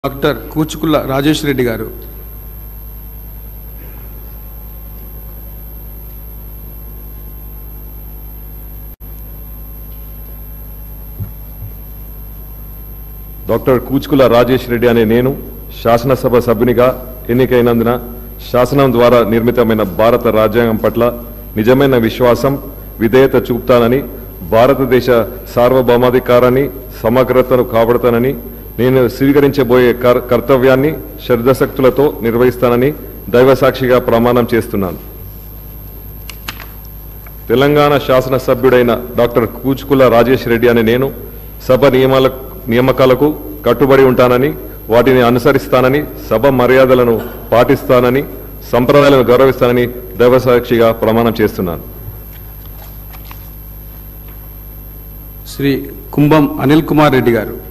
doctor Kuchukulla Rajesh Reddy గారు doctor Kuchukulla Rajesh Reddy అనే నేను శాసనసభ సభ్యునిగా ఎన్నికైనందున శాసనం ద్వారా నిర్మితమైన భారత రాజ్యాంగం పట్ల నిజమైన విశ్వాసం విధేయత చూపుతానని భారతదేశ సార్వభౌమాధికారాన్ని సమగ్రతను కాపాడుతానని నేను స్వీకరించబోయే కర్- కర్తవ్యాన్ని శ్రద్ధశక్తులతో నిర్వహిస్తానని దైవసాక్షిగా ప్రమాణం చేస్తున్నాను తెలంగాణ శాసనసభ్యుడైన డాక్టర్ కూచుకుల రాజేష్ రెడ్డి అనే నేను సభ నియమాల నియామకాలకు కట్టుబడి ఉంటానని వాటిని అనుసరిస్తానని సభ మర్యాదలను పాటిస్తానని సంప్రదాయాలను గౌరవిస్తానని దైవసాక్షిగా ప్రమాణం చేస్తున్నాను శ్రీ కుంభం అనిల్ కుమార్ రెడ్డి గారు